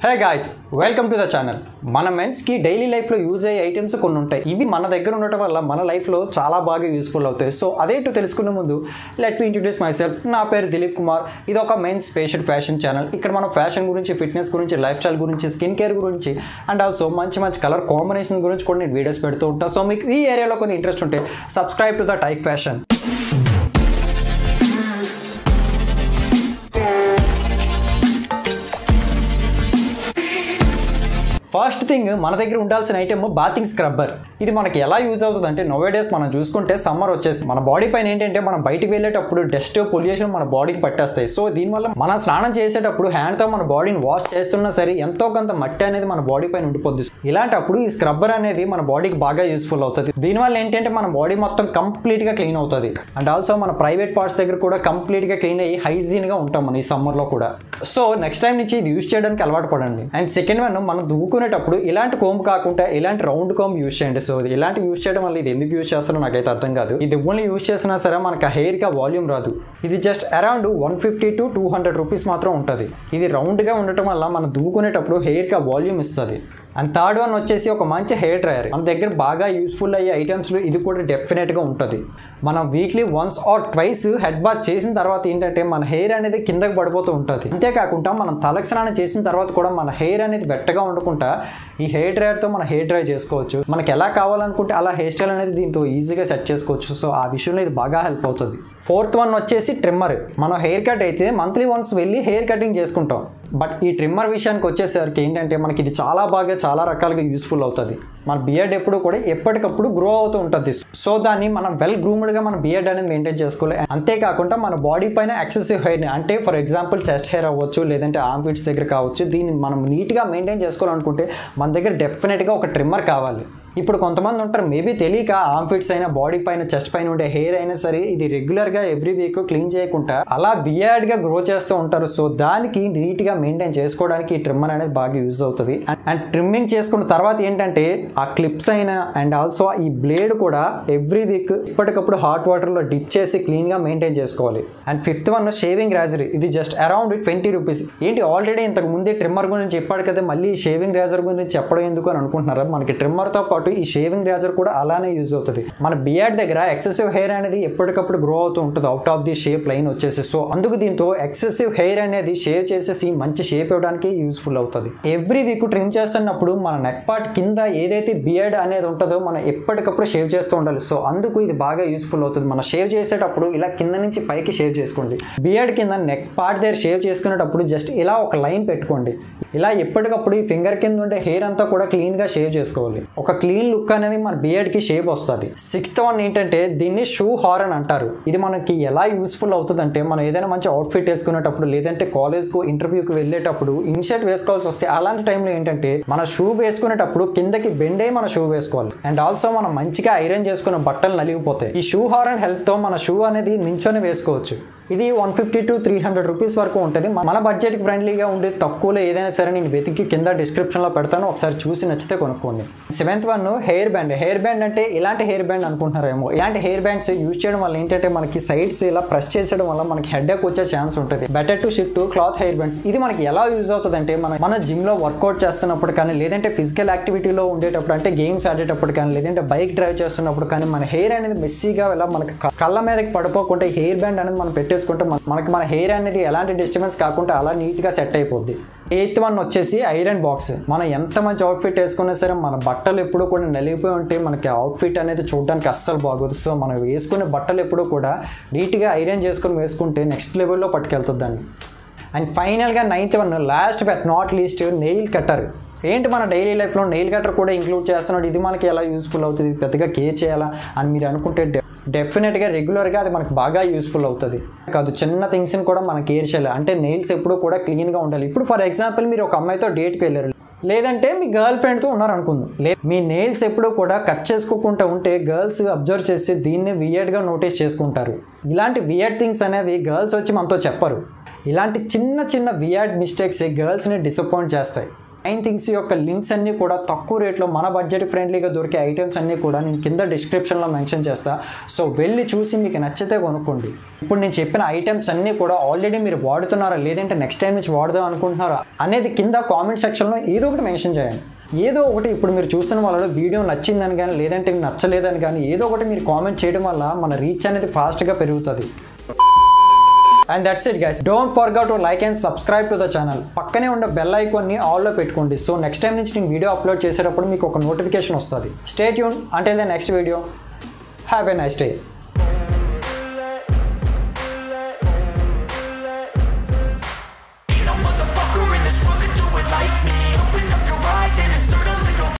hey guys welcome to the channel మన మెన్స్కి daily లైఫ్లో యూజ్ అయ్యే ఐటమ్స్ కొన్ని ఉంటాయి ఇవి మన దగ్గర ఉండటం వల్ల మన లైఫ్లో చాలా బాగా యూస్ఫుల్ అవుతాయి సో అదేంటో తెలుసుకునే ముందు let me introduce myself నా పేరు దిలీప్ కుమార్ ఇది ఒక మెన్స్ స్పేషల్ ఫ్యాషన్ ఛానల్ ఇక్కడ మనం ఫ్యాషన్ గురించి ఫిట్నెస్ గురించి లైఫ్ స్టైల్ గురించి స్కిన్ కేర్ గురించి అండ్ ఆల్సో మంచి మంచి కలర్ కాంబినేషన్ గురించి కూడా నేను వీడియోస్ పెడుతూ ఉంటాను సో మీకు ఈ ఏరియాలో కొన్ని ఇంట్రెస్ట్ ఉంటే subscribe to the tyke fashion first thing మన దగ్గర ఉండాల్సిన ఐటమ్ బాతింగ్ స్క్రబ్బర్ ఇది మనకి ఎలా యూజ్ అవుతుంది అంటే నోవే డేస్ మనం చూసుకుంటే సమ్మర్ వచ్చేసి మన బాడీ పైన ఏంటంటే మనం బయటికి వెళ్ళేటప్పుడు డస్ట్ పొల్యూషన్ మన బాడీకి పట్టేస్తాయి సో దీనివల్ల మనం స్నానం చేసేటప్పుడు హ్యాండ్తో మన బాడీని వాష్ చేస్తున్నా సరే ఎంతో కొంత మట్టి అనేది మన బాడీ పైన ఉండిపోద్ది ఇలాంటప్పుడు ఈ స్క్రబ్బర్ అనేది మన బాడీకి బాగా యూస్ఫుల్ అవుతుంది దీనివల్ల ఏంటంటే మన బాడీ మొత్తం కంప్లీట్గా క్లీన్ అవుతుంది అండ్ ఆల్సో మన ప్రైవేట్ పార్ట్స్ దగ్గర కూడా కంప్లీట్గా క్లీన్ అయ్యి హైజీన్గా ఉంటాం మనం ఈ సమ్మర్లో కూడా సో నెక్స్ట్ టైం నుంచి ఇది యూస్ చేయడానికి అలవాటు పడండి అండ్ సెకండ్ వన్ మనం దువ్వుకునేటప్పుడు ఇలాంటి కోంబ్ కాకుండా ఇలాంటి రౌండ్ కోంబ్ యూస్ చేయండి సో ఇలాంటి యూస్ చేయడం వల్ల ఇది ఎందుకు యూస్ చేస్తారో నాకైతే అర్థం కాదు ఇది ఓన్లీ యూస్ చేసినా సరే మనకి హెయిర్ గా వాల్యూమ్ రాదు ఇది just around one fifty to two hundred rupees మాత్రం ఉంటుంది ఇది రౌండ్గా ఉండటం వల్ల మనం దువ్వుకునేటప్పుడు హెయిర్ గా వాల్యూమ్ ఇస్తుంది అండ్ థర్డ్ వన్ వచ్చేసి ఒక మంచి హెయిర్ డ్రయర్ మన దగ్గర బాగా యూస్ఫుల్ అయ్యే ఐటమ్స్లో ఇది కూడా డెఫినెట్గా ఉంటుంది మనం weekly once or twice head bath చేసిన తర్వాత ఏంటంటే మన హెయిర్ అనేది కిందకి పడిపోతూ ఉంటుంది అంతేకాకుండా మనం తలకు స్నానం చేసిన తర్వాత కూడా మన హెయిర్ అనేది వెట్టగా ఉండకుండా ఈ హెయిర్ డ్రయర్తో మన హెయిర్ డ్రై చేసుకోవచ్చు మనకి ఎలా కావాలనుకుంటే అలా హెయిర్ స్టైల్ అనేది దీంతో ఈజీగా సెట్ చేసుకోవచ్చు సో ఆ విషయంలో ఇది బాగా హెల్ప్ అవుతుంది ఫోర్త్ వన్ వచ్చేసి ట్రిమ్మర్ మనం హెయిర్ కట్ అయితే మంత్లీ వన్స్ వెళ్ళి హెయిర్ కటింగ్ చేసుకుంటాం బట్ ఈ ట్రిమ్మర్ విషయానికి వచ్చేసరికి ఏంటంటే మనకి ఇది చాలా బాగా చాలా రకాలుగా యూస్ఫుల్ అవుతుంది మన బియర్డ్ ఎప్పుడు కూడా ఎప్పటికప్పుడు గ్రో అవుతూ ఉంటుంది సో దాన్ని మనం వెల్ గ్రూమ్డ్గా మన బియర్డ్ అనేది మెయింటైన్ చేసుకోవాలి అంతేకాకుండా మన బాడీ పైన ఎక్సెసివ్ హెయిర్ని అంటే ఫర్ ఎగ్జాంపుల్ చెస్ట్ హెయిర్ అవ్వచ్చు లేదంటే ఆర్మ్ ఫిట్స్ దగ్గర కావచ్చు దీన్ని మనం నీట్గా మెయింటైన్ చేసుకోవాలనుకుంటే మన దగ్గర డెఫినెట్గా ఒక ట్రిమ్మర్ కావాలి ఇప్పుడు కొంతమంది ఉంటారు మేబీ తెలియక ఆర్మ్ ఫిట్స్ అయినా బాడీ పైన చెస్ట్ పైన ఉండే హెయిర్ అయినా సరే ఇది రెగ్యులర్గా ఎవ్రీ వీక్ క్లీన్ చేయకుండా అలా వియర్డ్గా గ్రో చేస్తూ ఉంటారు సో దానికి నీట్గా మెయింటైన్ చేసుకోవడానికి ఈ ట్రిమ్మర్ అనేది బాగా యూజ్ అవుతుంది అండ్ ట్రిమ్మింగ్ చేసుకున్న తర్వాత ఏంటంటే ఆ క్లిప్స్ అయినా అండ్ ఆల్సో ఈ బ్లేడ్ కూడా ఎవ్రీ వీక్ ఇప్పటికప్పుడు హాట్ వాటర్లో డిప్ చేసి క్లీన్గా మెయింటైన్ చేసుకోవాలి and fifth one shaving razor ఇది జస్ట్ అరౌండ్ ట్వంటీ రూపీస్ ఏంటి ఆల్రెడీ ఇంతకు ముందే ట్రిమ్మర్ గురించి చెప్పాడు కదా మళ్ళీ షేవింగ్ రాజర్ గురించి చెప్పడం ఎందుకు అని అనుకుంటున్నారా మనకి ట్రిమ్మర్తో పాటు ఈ షేవింగ్ రాజర్ కూడా అలానే యూజ్ అవుతుంది మన బియర్డ్ దగ్గర ఎక్సెసివ్ హెయిర్ అనేది ఎప్పటికప్పుడు గ్రో అవుతూ ఉంటుంది out of the shape line వచ్చేసి సో అందుకు దీంతో ఎక్సెసివ్ హెయిర్ అనేది షేవ్ చేసేసి మంచి షేప్ ఇవ్వడానికి యూస్ఫుల్ అవుతుంది ఎవ్రీ వీక్ ట్రిమ్ చేస్తున్నప్పుడు మన నెక్ పార్ట్ కింద ఏదైతే బియర్డ్ అనేది ఉంటుందో మనం ఎప్పటికప్పుడు షేవ్ చేస్తూ ఉండాలి సో అందుకు ఇది బాగా యూస్ఫుల్ అవుతుంది మనం షేవ్ చేసేటప్పుడు ఇలా కింద నుంచి పైకి షేవ్ చేసుకోండి బియర్డ్ కింద నెక్ పార్ట్ దగ్గర షేవ్ చేసుకునేటప్పుడు జస్ట్ ఇలా ఒక లైన్ పెట్టుకోండి ఇలా ఎప్పటికప్పుడు ఈ ఫింగర్ కింద ఉండే హెయిర్ అంతా కూడా క్లీన్గా షేవ్ చేసుకోవాలి ఒక క్లీన్ లుక్ అనేది మన బియర్డ్కి షేప్ వస్తుంది సిక్స్త్ వన్ ఏంటంటే దీన్ని షూ హారన్ అంటారు ఇది మనకి ఎలా యూస్ఫుల్ అవుతుంది అంటే మనం ఏదైనా మంచి అవుట్ఫిట్ వేసుకునేటప్పుడు లేదంటే కాలేజ్కు ఇంటర్వ్యూకి వెళ్ళేటప్పుడు ఇన్షర్ట్ వేసుకోవాల్సి వస్తే అలాంటి టైంలో ఏంటంటే మన షూ వేసుకునేటప్పుడు కిందకి బెండే మన షూ వేసుకోవాలి అండ్ ఆల్సో మనం మంచిగా ఐరన్ చేసుకున్న బట్టలు నలిగిపోతాయి ఈ షూ హారన్ హెల్ప్తో మన షూ అనేది నించొని వేసుకోవచ్చు ఇది one fifty to three hundred rupees వరకు ఉంటుంది మన బడ్జెట్కి ఫ్రెండ్లీగా ఉండే తక్కువలో ఏదైనా సరే నేను వెతికి కింద డిస్క్రిప్షన్లో పెడతాను ఒకసారి చూసి నచ్చితే కొనుక్కోండి seventh one hair band hair band అంటే ఇలాంటి హెయిర్ బ్యాండ్ అనుకుంటున్నారేమో ఇలాంటి హెయిర్ బ్యాండ్స్ యూజ్ చేయడం వల్ల ఏంటంటే మనకి సైడ్స్ ఇలా ప్రెస్ చేసడం వల్ల మనకి హెడ్ ఎక్ వచ్చే ఛాన్స్ ఉంటుంది better to shift to cloth hair bands ఇది మనకి ఎలా యూజ్ అవుతుంది అంటే మన మన జిమ్లో వర్కౌట్ చేస్తున్నప్పుడు కానీ లేదంటే ఫిజికల్ యాక్టివిటీలో ఉండేటప్పుడు అంటే గేమ్స్ ఆడేటప్పుడు కానీ లేదంటే బైక్ డ్రైవ్ చేస్తున్నప్పుడు కానీ మన హెయిర్ అనేది మెస్సీగా ఇలా మనకి కళ్ళ మీదకి పడిపోకుండా హెయిర్ బ్యాండ్ అనేది మనం పెట్టేసుకుంటే మనకి మన హెయిర్ అనేది ఎలాంటి డిస్టర్బెన్స్ కాకుండా అలా నీట్గా సెట్ అయిపోద్ది ఎయిత్ వన్ వచ్చేసి ఐరన్ బాక్స్ మనం ఎంత మంచి అవుట్ఫిట్ వేసుకున్నా సరే మన బట్టలు ఎప్పుడు కూడా నలిగిపోయి ఉంటే మనకి అవుట్ఫిట్ అనేది చూడడానికి అస్సలు బాగోదు సో మనం వేసుకునే బట్టలు ఎప్పుడు కూడా నీట్గా ఐరన్ చేసుకొని వేసుకుంటే నెక్స్ట్ లెవెల్లో పట్టుకెళ్తుంది దాన్ని అండ్ ఫైనల్గా ninth one last but not least nail cutter ఏంటి మన డైలీ లైఫ్లో నెయిల్ కట్టర్ కూడా ఇంక్లూడ్ చేస్తున్నాడు ఇది మనకి ఎలా యూస్ఫుల్ అవుతుంది పెద్దగా కేర్ చేయాలా అని మీరు అనుకుంటే డెఫినెట్గా రెగ్యులర్గా అది మనకు బాగా యూస్ఫుల్ అవుతుంది కాదు చిన్న థింగ్స్ని కూడా మనం కేర్ చేయాలి అంటే నెయిల్స్ ఎప్పుడు కూడా క్లీన్గా ఉండాలి ఇప్పుడు ఫర్ ఎగ్జాంపుల్ మీరు ఒక అమ్మాయితో డేట్కి వెళ్ళారు లేదంటే మీ గర్ల్ ఫ్రెండ్తో ఉన్నారు అనుకుందాం లే మీ నెయిల్స్ ఎప్పుడూ కూడా కట్ చేసుకోకుండా ఉంటే గర్ల్స్ అబ్జర్వ్ చేసి దీన్ని వియర్డ్గా నోటీస్ చేసుకుంటారు ఇలాంటి వియర్డ్ థింగ్స్ అనేవి గర్ల్స్ వచ్చి మనతో చెప్పరు ఇలాంటి చిన్న చిన్న వియర్డ్ మిస్టేక్స్ గర్ల్స్ని డిసప్పాయింట్ చేస్తాయి నైన్ థింగ్స్ యొక్క లింక్స్ అన్నీ కూడా తక్కువ రేట్లో మన బడ్జెట్ ఫ్రెండ్లీగా దొరికే ఐటమ్స్ అన్నీ కూడా నేను కింద డిస్క్రిప్షన్లో మెన్షన్ చేస్తా సో వెళ్ళి చూసి మీకు నచ్చితే కొనుక్కోండి ఇప్పుడు నేను చెప్పిన ఐటమ్స్ అన్నీ కూడా ఆల్రెడీ మీరు వాడుతున్నారా లేదంటే నెక్స్ట్ టైం నుంచి వాడదాం అనుకుంటున్నారా అనేది కింద కామెంట్ సెక్షన్లో ఏదో ఒకటి మెన్షన్ చేయండి ఏదో ఒకటి ఇప్పుడు మీరు చూస్తున్న వాళ్ళలో వీడియో నచ్చిందని కానీ లేదంటే నచ్చలేదని కానీ ఏదో ఒకటి మీరు కామెంట్ చేయడం వల్ల మన రీచ్ అనేది ఫాస్ట్గా పెరుగుతుంది and that's it guys don't forget to like and subscribe to the channel పక్కనే ఉన్న బెల్ ఐకాన్ని ఆల్లో పెట్టుకోండి సో నెక్స్ట్ టైం నుంచి నేను వీడియో అప్లోడ్ చేసేటప్పుడు మీకు ఒక నోటిఫికేషన్ వస్తుంది స్టే ట్యూన్ అంటే the next video have a nice day